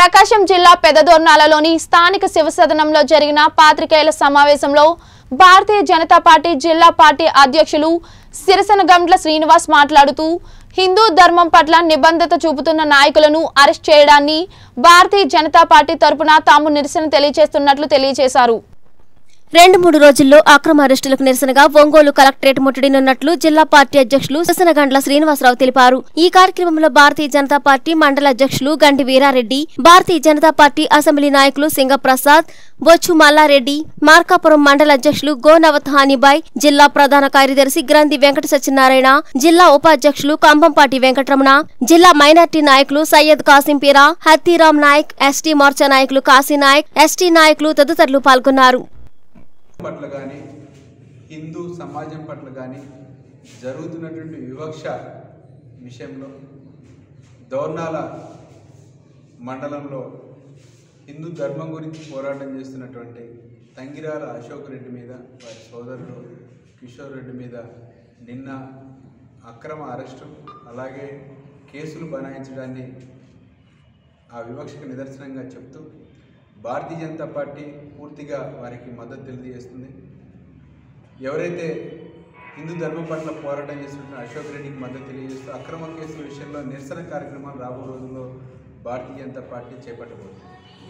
ప్రకాశం జిల్లా పెదదోర్నాలలోని స్థానిక శివసదనంలో జరిగిన పాత్రికేయుల సమావేశంలో భారతీయ జనతా పార్టీ జిల్లా పార్టీ అధ్యక్షులు సిరసనగండ్ల శ్రీనివాస్ మాట్లాడుతూ హిందూ ధర్మం పట్ల నిబంధత చూపుతున్న నాయకులను అరెస్ట్ చేయడాన్ని భారతీయ జనతా పార్టీ తరపున తాము నిరసన తెలియజేస్తున్నట్లు తెలియజేశారు రెండు మూడు రోజుల్లో అక్రమ అరెస్టులకు నిరసనగా ఒంగోలు కలెక్టరేట్ ముట్టడినున్నట్లు జిల్లా పార్టీ అధ్యక్షులు శశనగండ్ల శ్రీనివాసరావు తెలిపారు ఈ కార్యక్రమంలో భారతీయ జనతా పార్టీ మండల అధ్యక్షులు గంటి వీరారెడ్డి భారతీయ జనతా పార్టీ అసెంబ్లీ నాయకులు సింగప్రసాద్ బొచ్చు మల్లారెడ్డి మార్కాపురం మండల అధ్యక్షులు గోనవత్ హానిబాయ్ జిల్లా ప్రధాన కార్యదర్శి గ్రంథి వెంకట సత్యనారాయణ జిల్లా ఉపాధ్యక్షులు కంభంపాటి వెంకటరమణ జిల్లా మైనార్టీ నాయకులు సయ్యద్ కాసింపీరా హత్తీరామ్ నాయక్ ఎస్టీ మోర్చా నాయకులు కాశీనాయక్ ఎస్టీ నాయకులు తదితరులు పాల్గొన్నారు పట్ల కానీ హిందూ సమాజం పట్ల కానీ జరుగుతున్నటువంటి వివక్ష విషయంలో దౌర్నాల మండలంలో హిందూ ధర్మం గురించి పోరాటం చేస్తున్నటువంటి తంగిరాల అశోక్ రెడ్డి మీద వారి సోదరుడు కిషోర్ రెడ్డి మీద నిన్న అక్రమ అరెస్టు అలాగే కేసులు బనాయించడాన్ని ఆ వివక్షకు నిదర్శనంగా చెప్తూ భారతీయ జనతా పార్టీ పూర్తిగా వారికి మద్దతు తెలియజేస్తుంది ఎవరైతే హిందూ ధర్మం పట్ల పోరాటం చేస్తున్న అశోక్ రెడ్డికి మద్దతు తెలియజేస్తూ అక్రమ కేసుల విషయంలో నిరసన కార్యక్రమాలు రాబో రోజుల్లో భారతీయ జనతా పార్టీ చేపట్టబోతుంది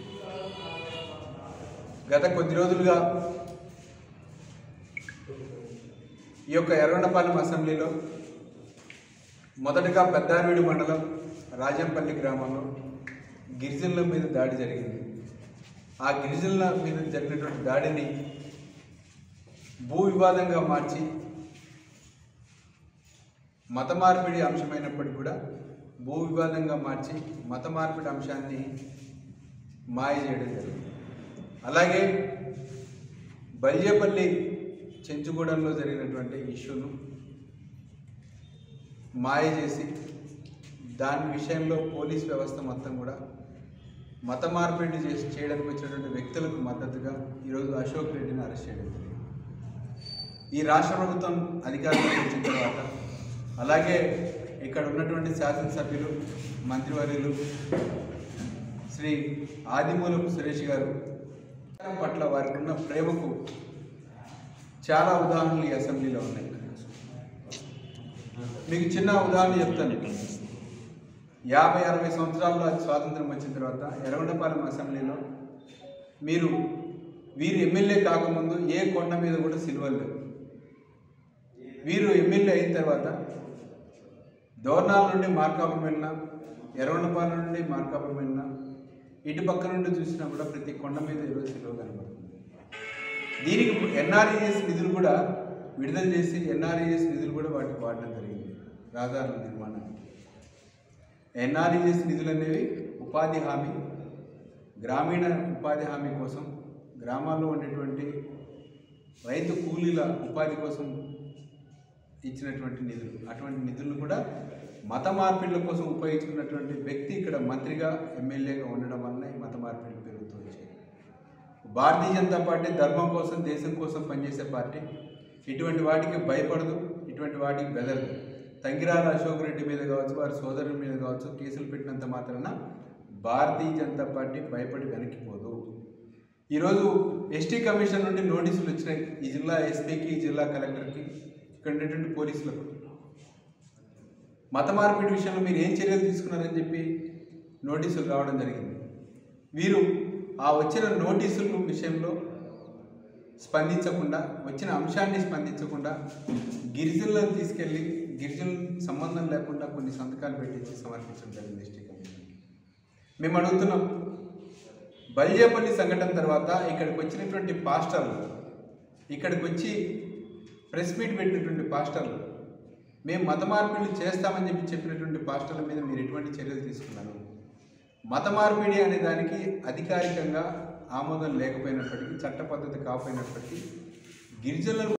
గత కొద్ది రోజులుగా ఈ యొక్క ఎర్రగొండపాలెం అసెంబ్లీలో మొదటగా పెద్దారవీడు మండలం రాజంపల్లి గ్రామంలో గిరిజనుల మీద దాడి జరిగింది ఆ గిరిజనుల మీద జరిగినటువంటి దాడిని భూ వివాదంగా మార్చి మత మార్పిడి అంశమైనప్పటికీ కూడా భూ వివాదంగా మార్చి మత మార్పిడి అంశాన్ని మాయ చేయడం జరిగింది అలాగే బల్యేపల్లి చెంచుగూడెంలో జరిగినటువంటి ఇష్యూను మాయ చేసి దాని విషయంలో పోలీస్ వ్యవస్థ మొత్తం కూడా మత మార్పిడి చేసి చేయడానికి వచ్చినటువంటి వ్యక్తులకు మద్దతుగా ఈరోజు అశోక్ రెడ్డిని అరెస్ట్ చేయడం జరిగింది ఈ రాష్ట్ర ప్రభుత్వం అధికారంలోకి వచ్చిన తర్వాత అలాగే ఇక్కడ ఉన్నటువంటి శాసనసభ్యులు మంత్రివర్యులు శ్రీ ఆదిమూలపు సురేష్ గారు రాష్ట్రం పట్ల వారికి ఉన్న ప్రేమకు చాలా ఉదాహరణలు ఈ అసెంబ్లీలో ఉన్నాయి మీకు చిన్న ఉదాహరణ చెప్తాను యాభై అరవై సంవత్సరాల్లో స్వాతంత్రం వచ్చిన తర్వాత ఎర్రగొండపాలెం అసెంబ్లీలో మీరు వీరు ఎమ్మెల్యే కాకముందు ఏ కొండ మీద కూడా సిల్వర్ లేవు వీరు ఎమ్మెల్యే అయిన తర్వాత దోర్నాల నుండి మార్కాపురం వెళ్ళినా ఎర్రగొండపాలెం నుండి మార్కాపురం వెళ్ళినా ఇటు పక్క నుండి చూసినా కూడా ప్రతి కొండ మీద ఈరోజు సిల్వ కనబడుతుంది దీనికి ఎన్ఆర్ఈఎస్ నిధులు కూడా విడుదల చేసి ఎన్ఆర్ఈఎస్ నిధులు కూడా వాటికి వాడడం జరిగింది రహదారుల నిర్మాణానికి ఎన్ఆర్ఈఎస్ నిధులు అనేవి ఉపాధి హామీ గ్రామీణ ఉపాధి హామీ కోసం గ్రామాల్లో ఉండేటువంటి రైతు కూలీల ఉపాధి కోసం ఇచ్చినటువంటి నిధులు అటువంటి నిధులను కూడా మత మార్పిడుల కోసం ఉపయోగించుకున్నటువంటి వ్యక్తి ఇక్కడ మంత్రిగా ఎమ్మెల్యేగా ఉండడం వలన ఈ మత మార్పిడులు పెరుగుతూ వచ్చాయి భారతీయ జనతా పార్టీ ధర్మం కోసం దేశం కోసం పనిచేసే పార్టీ ఇటువంటి వాటికి భయపడదు ఇటువంటి వాటికి బెదరదు తంగిరాల అశోక్ రెడ్డి మీద కావచ్చు వారి సోదరుల మీద కావచ్చు కేసులు పెట్టినంత మాత్రాన భారతీయ జనతా పార్టీ భయపడి వెనక్కిపోదు ఈరోజు ఎస్టీ కమిషన్ నుండి నోటీసులు వచ్చినాయి ఈ జిల్లా ఎస్పీకి ఈ జిల్లా కలెక్టర్కి ఇక్కడ ఉండేటువంటి పోలీసులకు మత మార్పిడి విషయంలో మీరు ఏం చర్యలు తీసుకున్నారని చెప్పి నోటీసులు రావడం జరిగింది వీరు ఆ వచ్చిన నోటీసుల విషయంలో స్పందించకుండా వచ్చిన అంశాన్ని స్పందించకుండా గిరిజనులను తీసుకెళ్ళి గిరిజనుల సంబంధం లేకుండా కొన్ని సంతకాలు పెట్టించి సమర్పించడం జరిగింది ఎస్టీ కమిషన్కి మేము అడుగుతున్నాం బల్జేపల్లి సంఘటన తర్వాత ఇక్కడికి వచ్చినటువంటి పాస్టర్లు ఇక్కడికి వచ్చి ప్రెస్ మీట్ పెట్టినటువంటి పాస్టర్లు మేము మత మార్పిడి చేస్తామని చెప్పి చెప్పినటువంటి పాస్టర్ల మీద మీరు ఎటువంటి చర్యలు తీసుకున్నారు మత మార్పిడి అనే దానికి అధికారికంగా ఆమోదం లేకపోయినప్పటికీ చట్ట పద్ధతి కాకపోయినప్పటికీ గిరిజనులను